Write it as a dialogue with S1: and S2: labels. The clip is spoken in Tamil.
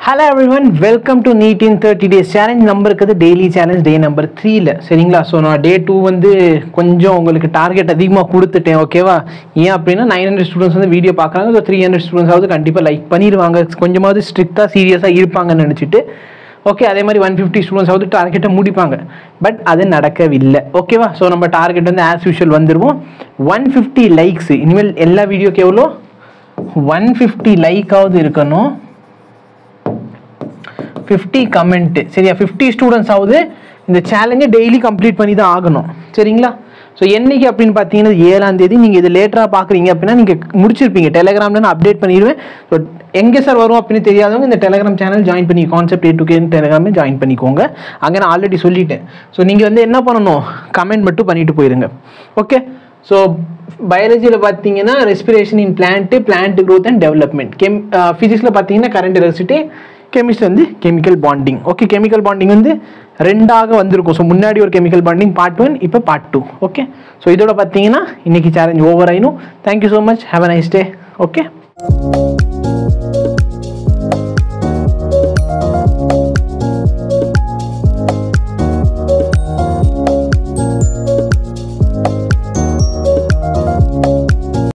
S1: hello everyone welcome to NEET in thirty days challenge number இருக்குது டெய்லி சேலஞ்ச் டே நம்பர் த்ரீல சரிங்களா ஸோ நான் டே டூ வந்து கொஞ்சம் உங்களுக்கு டார்கெட் அதிகமாக கொடுத்துட்டேன் ஓகேவா ஏன் அப்படின்னா நைன் ஹண்ட்ரட் ஸ்டூடெண்ட்ஸ் வந்து வீடியோ பார்க்குறாங்க ஸோ த்ரீ ஹண்ட்ரட் ஸ்டூடெண்ட்ஸாவது கண்டிப்பாக லைக் பண்ணிடுவாங்க கொஞ்சமாவது ஸ்ட்ரிக்டாக சீரியஸாக இருப்பாங்கன்னு நினச்சிட்டு ஓகே அதே மாதிரி ஒன் ஃபிஃப்டி ஸ்டூடெண்ட்ஸாவது டார்கெட்டை முடிப்பாங்க பட் அது நடக்கவில்லை ஓகேவா ஸோ நம்ம டார்கெட் வந்து ஆஸ் யூஷுவல் வந்துடுவோம் ஒன் ஃபிஃப்டி லைக்ஸ் இனிமேல் எல்லா வீடியோக்கு எவ்வளோ ஒன் ஃபிஃப்டி லைக்காவது இருக்கணும் ஃபிஃப்டி கமெண்ட்டு சரியா ஃபிஃப்டி ஸ்டூடெண்ட்ஸ் ஆகுது இந்த சேலஞ்சை டெய்லி கம்ப்ளீட் பண்ணி தான் ஆகணும் சரிங்களா ஸோ என்னைக்கு அப்படின்னு பார்த்தீங்கன்னா ஏழாம் தேதி நீங்கள் இது லேட்டராக பார்க்குறீங்க அப்படின்னா நீங்கள் முடிச்சிருப்பீங்க டெலிகிராமில் நான் அப்டேட் பண்ணிடுவேன் ஸோ எங்கே சார் வரும் அப்படின்னு தெரியாதவங்க இந்த டெலிகிராம் சேனல் ஜாயின் பண்ணி கான்செப்ட் ஏ டு கே டெலிகிராமே ஜாயின் பண்ணிக்கோங்க அங்கே நான் ஆல்ரெடி சொல்லிட்டேன் ஸோ நீங்கள் வந்து என்ன பண்ணணும் கமெண்ட் மட்டும் பண்ணிட்டு போயிருங்க ஓகே ஸோ பயாலஜியில் பார்த்தீங்கன்னா respiration in plant plant growth and development chem ஃபிசிக்ஸில் பார்த்தீங்கன்னா கரண்ட் எலக்ட்ரிசிட்டி கெமிஸ்ட்ரி வந்து chemical bonding okay chemical bonding வந்து ரெண்டாக வந்திருக்கும் ஸோ முன்னாடி ஒரு கெமிக்கல் பாண்டிங் பார்ட் ஒன் இப்போ பார்ட் டூ ஓகே ஸோ இதோட பார்த்தீங்கன்னா இன்னைக்கு சேலஞ்ச் ஓவர் ஆயினும் thank you so much have a nice day okay